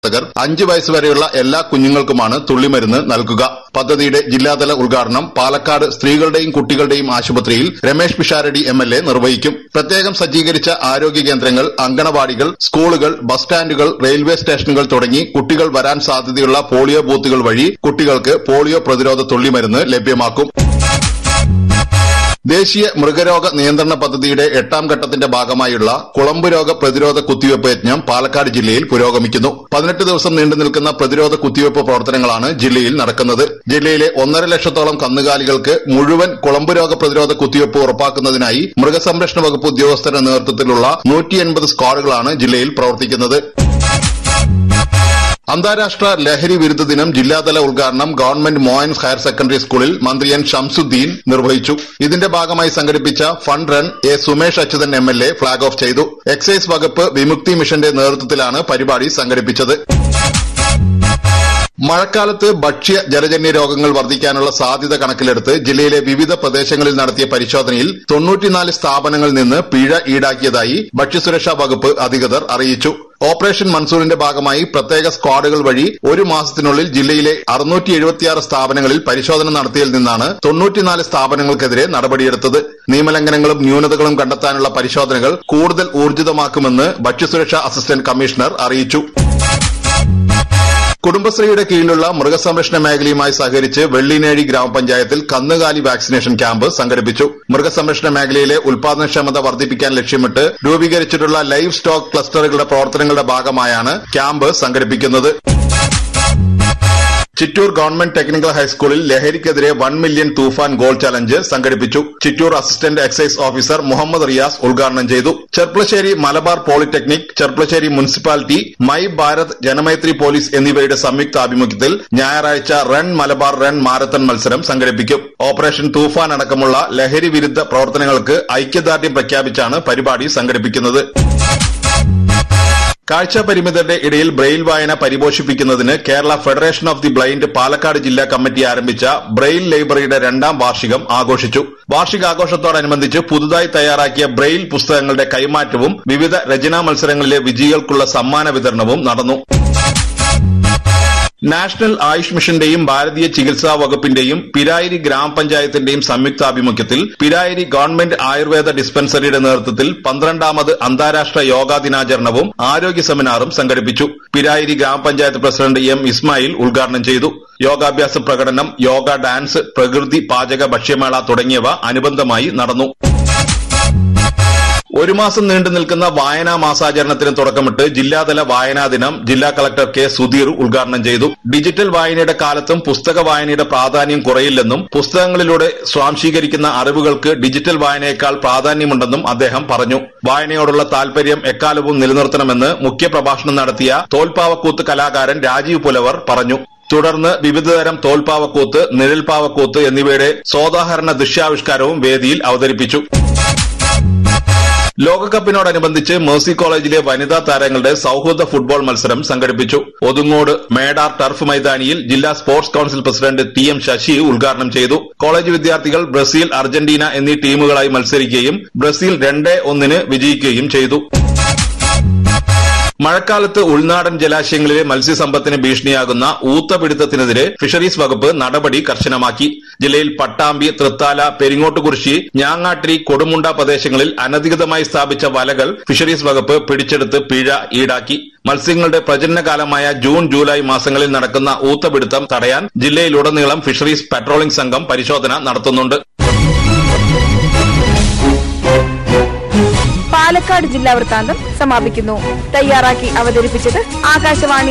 പ്രവർത്തകർ അഞ്ച് വയസ്സ് വരെയുള്ള എല്ലാ കുഞ്ഞുങ്ങൾക്കുമാണ് തുള്ളിമരുന്ന് നൽകുക പദ്ധതിയുടെ ജില്ലാതല ഉദ്ഘാടനം പാലക്കാട് സ്ത്രീകളുടെയും കുട്ടികളുടെയും ആശുപത്രിയിൽ Ramesh Pisharody M L A നിർവഹിക്കും പ്രത്യേകം സജ്ജീകരിച്ച ആരോഗ്യ കേന്ദ്രങ്ങൾ അങ്കണവാടികൾ സ്കൂളുകൾ ബസ് സ്റ്റാൻഡുകൾ റെയിൽവേ സ്റ്റേഷനുകൾ തുടങ്ങി കുട്ടികൾ വരാൻ സാധ്യതയുള്ള പോളിയോ ബൂത്തുകൾ വഴി കുട്ടികൾക്ക് പോളിയോ പ്രതിരോധ തുള്ളിമരുന്ന് ലഭ്യമാക്കും ദേശീയ മൃഗരോഗ നിയന്ത്രണ പദ്ധതിയുടെ എട്ടാം ഘട്ടത്തിന്റെ ഭാഗമായുള്ള കുളമ്പ് രോഗ പ്രതിരോധ കുത്തിവയ്പ് യജ്ഞം പാലക്കാട് ജില്ലയിൽ പുരോഗമിക്കുന്നു പതിനെട്ട് ദിവസം നീണ്ടു നിൽക്കുന്ന പ്രതിരോധ കുത്തിവയ്പ് പ്രവർത്തനങ്ങളാണ് ജില്ലയിൽ നടക്കുന്നത് ജില്ലയിലെ ഒന്നര ലക്ഷത്തോളം കന്നുകാലികൾക്ക് മുഴുവൻ കുളമ്പ് രോഗ പ്രതിരോധ കുത്തിവയ്പ് ഉറപ്പാക്കുന്നതിനായി മൃഗസംരക്ഷണ വകുപ്പ് ഉദ്യോഗസ്ഥരുടെ നേതൃത്വത്തിലുള്ള നൂറ്റി എൺപത് സ്ക്വാഡുകളാണ് ജില്ലയിൽ പ്രവർത്തിക്കുന്നത് അന്താരാഷ്ട്ര ലഹരി വിരുദ്ധ ദിനം ജില്ലാതല ഉദ്ഘാടനം ഗവൺമെന്റ് മോയൻസ് ഹയർ സെക്കൻഡറി സ്കൂളിൽ മന്ത്രി എൻ ഷംസുദ്ദീൻ നിർവഹിച്ചു ഇതിന്റെ ഭാഗമായി സംഘടിപ്പിച്ച fund run A Sumesh Achuthan M L A flag off ചെയ്തു എക്സൈസ് വകുപ്പ് വിമുക്തി മിഷന്റെ നേതൃത്വത്തിലാണ് പരിപാടി സംഘടിപ്പിച്ചത് മഴക്കാലത്ത് ഭക്ഷ്യ ജലജന്യ രോഗങ്ങൾ വർദ്ധിക്കാനുള്ള സാധ്യത കണക്കിലെടുത്ത് ജില്ലയിലെ വിവിധ പ്രദേശങ്ങളിൽ നടത്തിയ പരിശോധനയിൽ തൊണ്ണൂറ്റിനാല് സ്ഥാപനങ്ങളിൽ നിന്ന് പിഴ ഈടാക്കിയതായി ഭക്ഷ്യസുരക്ഷാ വകുപ്പ് അധികൃതർ അറിയിച്ചു ഓപ്പറേഷൻ മൺസൂണിന്റെ ഭാഗമായി പ്രത്യേക സ്ക്വാഡുകൾ വഴി ഒരു മാസത്തിനുള്ളിൽ ജില്ലയിലെ അറുന്നൂറ്റി എഴുപത്തിയാറ് സ്ഥാപനങ്ങളിൽ പരിശോധന നടത്തിയതിൽ നിന്നാണ് തൊണ്ണൂറ്റിനാല് സ്ഥാപനങ്ങൾക്കെതിരെ നടപടിയെടുത്തത് നിയമലംഘനങ്ങളും ന്യൂനതകളും കണ്ടെത്താനുള്ള പരിശോധനകൾ കൂടുതൽ ഊർജിതമാക്കുമെന്ന് ഭക്ഷ്യസുരക്ഷാ അസിസ്റ്റന്റ് കമ്മീഷണർ അറിയിച്ചു കുടുംബശ്രീയുടെ കീഴിലുള്ള മൃഗസംരക്ഷണ മേഖലയുമായി സഹകരിച്ച് വെള്ളിനേഴി ഗ്രാമപഞ്ചായത്തിൽ കന്നുകാലി വാക്സിനേഷൻ ക്യാമ്പ് സംഘടിപ്പിച്ചു മൃഗസംരക്ഷണ മേഖലയിലെ ഉൽപാദനക്ഷമത വർദ്ധിപ്പിക്കാൻ ലക്ഷ്യമിട്ട് രൂപീകരിച്ചിട്ടുള്ള ലൈവ് സ്റ്റോക്ക് ക്ലസ്റ്ററുകളുടെ പ്രവർത്തനങ്ങളുടെ ഭാഗമായാണ് ക്യാമ്പ് സംഘടിപ്പിക്കുന്നത് ചിറ്റൂർ ഗവൺമെന്റ് ടെക്നിക്കൽ ഹൈസ്കൂളിൽ ലഹരിക്കെതിരെ വൺ മില്യൺ തൂഫാൻ ഗോൾ ചലഞ്ച് സംഘടിപ്പിച്ചു Chittur assistant excise officer Muhammad Riyas ഉദ്ഘാടനം ചെയ്തു Cherpulassery Malabar polytechnic Cherpulassery municipality my Bharat Janamaithri police എന്നിവയുടെ സംയുക്ത ആഭിമുഖ്യത്തിൽ ഞായറാഴ്ച റൺ മലബാർ റൺ മാരത്തൺ മത്സരം സംഘടിപ്പിക്കും ഓപ്പറേഷൻ തൂഫാൻ അടക്കമുള്ള ലഹരി വിരുദ്ധ പ്രവർത്തനങ്ങൾക്ക് ഐക്യദാർഢ്യം പ്രഖ്യാപിച്ചാണ് പരിപാടി സംഘടിപ്പിക്കുന്നത് കാഴ്ച പരിമിതരുടെ ഇടയിൽ ബ്രെയിൽ വായന പരിപോഷിപ്പിക്കുന്നതിന് Kerala federation of the blind Palakkad ജില്ലാ കമ്മിറ്റി ആരംഭിച്ച ബ്രെയിൽ ലൈബ്രറിയുടെ രണ്ടാം വാർഷികം ആഘോഷിച്ചു വാർഷികാഘോഷത്തോടനുബന്ധിച്ച് പുതുതായി തയ്യാറാക്കിയ ബ്രെയിൽ പുസ്തകങ്ങളുടെ കൈമാറ്റവും വിവിധ രചനാ മത്സരങ്ങളിലെ വിജയികൾക്കുള്ള സമ്മാന വിതരണവും നടന്നു നാഷണൽ ആയുഷ് മിഷന്റെയും ഭാരതീയ ചികിത്സാ വകുപ്പിന്റെയും പിരായിരി ഗ്രാമപഞ്ചായത്തിന്റെയും സംയുക്താഭിമുഖ്യത്തിൽ പിരായിരി ഗവൺമെന്റ് ആയുർവേദ ഡിസ്പെൻസറിയുടെ നേതൃത്വത്തിൽ പന്ത്രണ്ടാമത് അന്താരാഷ്ട്ര യോഗാ ദിനാചരണവും ആരോഗ്യ സെമിനാറും സംഘടിപ്പിച്ചു പിരായിരി ഗ്രാമപഞ്ചായത്ത് പ്രസിഡന്റ് എം ഇസ്മായിൽ ഉദ്ഘാടനം ചെയ്തു യോഗാഭ്യാസ പ്രകടനം യോഗ ഡാൻസ് പ്രകൃതി പാചക ഭക്ഷ്യമേള തുടങ്ങിയവ അനുബന്ധമായി നടന്നു ഒരു മാസം നീണ്ടു നിൽക്കുന്ന വായനാ മാസാചരണത്തിന് തുടക്കമിട്ട് ജില്ലാതല വായനാ ദിനം ജില്ലാ കളക്ടർ കെ സുധീർ ഉദ്ഘാടനം ചെയ്തു ഡിജിറ്റൽ വായനയുടെ കാലത്തും പുസ്തക വായനയുടെ പ്രാധാന്യം കുറയില്ലെന്നും പുസ്തകങ്ങളിലൂടെ സ്വാംശീകരിക്കുന്ന അറിവുകൾക്ക് ഡിജിറ്റൽ വായനയേക്കാൾ പ്രാധാന്യമുണ്ടെന്നും അദ്ദേഹം പറഞ്ഞു വായനയോടുള്ള താൽപര്യം എക്കാലവും നിലനിർത്തണമെന്ന് മുഖ്യപ്രഭാഷണം നടത്തിയ തോൽപ്പാവക്കൂത്ത് കലാകാരൻ രാജീവ് പുലവർ പറഞ്ഞു തുടർന്ന് വിവിധതരം തോൽപ്പാവക്കൂത്ത് നിഴൽപ്പാവക്കൂത്ത് എന്നിവയുടെ സോദാഹരണ ദൃശ്യാവിഷ്കാരവും വേദിയിൽ അവതരിപ്പിച്ചു ലോകകപ്പിനോടനുബന്ധിച്ച് മേഴ്സി കോളേജിലെ വനിതാ താരങ്ങളുടെ സൌഹൃദ ഫുട്ബോൾ മത്സരം സംഘടിപ്പിച്ചു ഒതുങ്ങോട് മേടാർ ടർഫ് മൈതാനിയിൽ ജില്ലാ sports council president T M Sasi ഉദ്ഘാടനം ചെയ്തു കോളേജ് വിദ്യാർത്ഥികൾ ബ്രസീൽ അർജന്റീന എന്നീ ടീമുകളായി മത്സരിക്കുകയും ബ്രസീൽ രണ്ട് ഒന്നിന് വിജയിക്കുകയും ചെയ്തു മഴക്കാലത്ത് ഉൾനാടൻ ജലാശയങ്ങളിലെ മത്സ്യസമ്പത്തിന് ഭീഷണിയാകുന്ന ഊത്തപിടുത്തത്തിനെതിരെ ഫിഷറീസ് വകുപ്പ് നടപടി കർശനമാക്കി ജില്ലയിൽ പട്ടാമ്പി തൃത്താല പെരിങ്ങോട്ടുകുറിശി ഞാങ്ങാട്ടിരി കൊടുമുണ്ട പ്രദേശങ്ങളിൽ അനധികൃതമായി സ്ഥാപിച്ച വലകൾ ഫിഷറീസ് വകുപ്പ് പിടിച്ചെടുത്ത് പിഴ ഈടാക്കി മത്സ്യങ്ങളുടെ പ്രജനനകാലമായ ജൂൺ ജൂലൈ മാസങ്ങളിൽ നടക്കുന്ന ഊത്തപിടുത്തം തടയാൻ ജില്ലയിലുടനീളം ഫിഷറീസ് പട്രോളിംഗ് സംഘം പരിശോധന നടത്തുന്നുണ്ട് പാലക്കാട് ജില്ലാ വൃത്താന്തം സമാപിക്കുന്നു തയ്യാറാക്കി അവതരിപ്പിച്ചത് ആകാശവാണി